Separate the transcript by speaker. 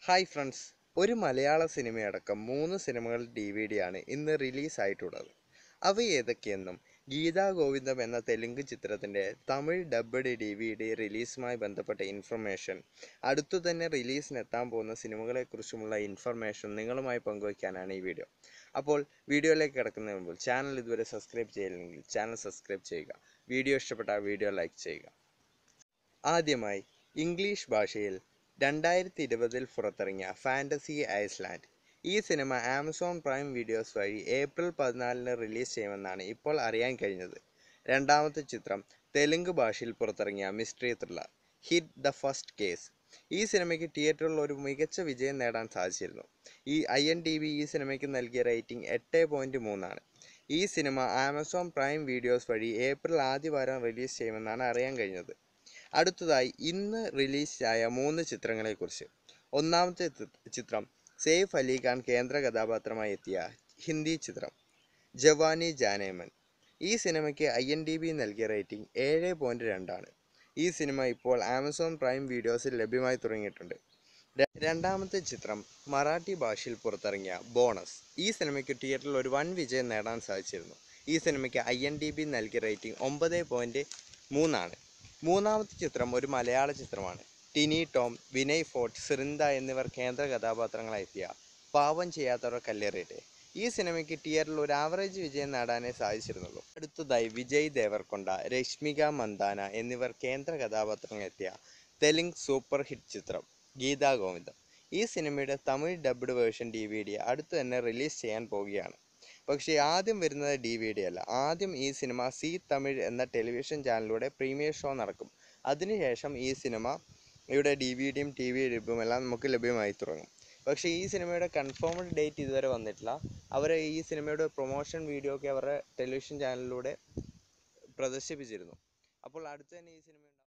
Speaker 1: hi friends ഒരു മലയാള സിനിമയടക്കം മൂന്ന് സിനിമകൾ ഡി വി ഡി ആണ് ഇന്ന് റിലീസായിട്ടുള്ളത് അവ ഏതൊക്കെയെന്നും ഗീതാ ഗോവിന്ദം എന്ന തെലുങ്ക് ചിത്രത്തിൻ്റെ Tamil dubbed D V D റിലീസുമായി ബന്ധപ്പെട്ട ഇൻഫർമേഷൻ അടുത്തു തന്നെ റിലീസിനെത്താൻ പോകുന്ന സിനിമകളെക്കുറിച്ചുമുള്ള ഇൻഫർമേഷൻ നിങ്ങളുമായി പങ്കുവയ്ക്കാനാണ് ഈ വീഡിയോ അപ്പോൾ വീഡിയോയിലേക്ക് കിടക്കുന്നതിന് മുമ്പ് ചാനൽ ഇതുവരെ സബ്സ്ക്രൈബ് ചെയ്തില്ലെങ്കിൽ ചാനൽ സബ്സ്ക്രൈബ് ചെയ്യുക വീഡിയോ ഇഷ്ടപ്പെട്ടാൽ വീഡിയോ ലൈക്ക് ചെയ്യുക ആദ്യമായി ഇംഗ്ലീഷ് ഭാഷയിൽ രണ്ടായിരത്തി ഇരുപതിൽ പുറത്തിറങ്ങിയ ഫാൻറ്റസി ഐസ്ലാൻഡ് ഈ സിനിമ ആമസോൺ പ്രൈം വീഡിയോസ് വഴി ഏപ്രിൽ പതിനാലിന് റിലീസ് ചെയ്യുമെന്നാണ് ഇപ്പോൾ അറിയാൻ കഴിഞ്ഞത് രണ്ടാമത്തെ ചിത്രം തെലുങ്ക് ഭാഷയിൽ പുറത്തിറങ്ങിയ mystery thriller hit the first case ഈ സിനിമയ്ക്ക് തിയേറ്ററിൽ ഒരു മികച്ച വിജയം നേടാൻ സാധിച്ചിരുന്നു ഈ ഐ എൻ ടി വി ഈ സിനിമയ്ക്ക് നൽകിയ റേറ്റിംഗ് എട്ട് പോയിൻറ്റ് മൂന്നാണ് ഈ സിനിമ ആമസോൺ പ്രൈം വീഡിയോസ് വഴി ഏപ്രിൽ ആദ്യവാരം റിലീസ് ചെയ്യുമെന്നാണ് അറിയാൻ കഴിഞ്ഞത് അടുത്തതായി ഇന്ന് റിലീസായ മൂന്ന് ചിത്രങ്ങളെക്കുറിച്ച് ഒന്നാമത്തെ ചി- ചിത്രം സെയ്ഫ് അലി ഖാൻ കേന്ദ്ര കഥാപാത്രമായി എത്തിയ ഹിന്ദി ചിത്രം ജവാനി ജാനേമൻ ഈ സിനിമയ്ക്ക് ഐ എൻ ഡി ബി നൽകിയ റേറ്റിംഗ് ഏഴ് പോയിൻറ്റ് രണ്ടാണ് ഈ സിനിമ ഇപ്പോൾ ആമസോൺ പ്രൈം വീഡിയോസിൽ ലഭ്യമായി തുടങ്ങിയിട്ടുണ്ട് ര- രണ്ടാമത്തെ ചിത്രം മറാഠി ഭാഷയിൽ പുറത്തിറങ്ങിയ ബോണസ് ഈ സിനിമയ്ക്ക് തിയേറ്ററിൽ ഒരു വൻ വിജയം നേടാൻ സാധിച്ചിരുന്നു ഈ സിനിമയ്ക്ക് ഐ എൻ ഡി ബി നൽകിയ റേറ്റിംഗ് ഒമ്പത് പോയിൻറ്റ് മൂന്നാണ് മൂന്നാമത്തെ ചിത്രം ഒരു മലയാള ചിത്രമാണ് ടിനി ടോം വിനയ് ഫോർട്ട് സിറിന്ദ എന്നിവർ കേന്ദ്ര കഥാപാത്രങ്ങളായി എത്തിയ പാവം ചെയ്യാത്തവർ കല്ലേറിയിട്ട് ഈ സിനിമയ്ക്ക് തിയേറ്ററിൽ ഒരു ആവറേജ് വിജയം നേടാനേ സാധിച്ചിരുന്നുള്ളൂ അടുത്തതായി വിജയ് ദേവർകൊണ്ട രശ്മിക മന്ദാന എന്നിവർ കേന്ദ്ര കഥാപാത്രങ്ങളെത്തിയ തെലുങ്ക് സൂപ്പർ ഹിറ്റ് ചിത്രം ഗീതാ ഗോവിന്ദം ഈ സിനിമയുടെ Tamil dubbed version D V D അടുത്ത് തന്നെ റിലീസ് ചെയ്യാൻ പോവുകയാണ് പക്ഷേ ആദ്യം വരുന്നത് ഡി വി ഡി അല്ല ആദ്യം ഈ സിനിമ സി തമിഴ് എന്ന ടെലിവിഷൻ ചാനലിലൂടെ പ്രീമിയർ ഷോ നടക്കും അതിനുശേഷം ഈ സിനിമ ഇവിടെ ഡി വി ഡിയും ടി വി ലഭ്യവും എല്ലാം നമുക്ക് ലഭ്യമായി തുടങ്ങും പക്ഷേ ഈ സിനിമയുടെ കൺഫേംഡ് ഡേറ്റ് ഇതുവരെ വന്നിട്ടില്ല അവർ ഈ സിനിമയുടെ പ്രൊമോഷൻ വീഡിയോ ഒക്കെ അവരുടെ ടെലിവിഷൻ ചാനലിലൂടെ പ്രദർശിപ്പിച്ചിരുന്നു അപ്പോൾ അടുത്ത് തന്നെ ഈ സിനിമ ഉണ്ടാവും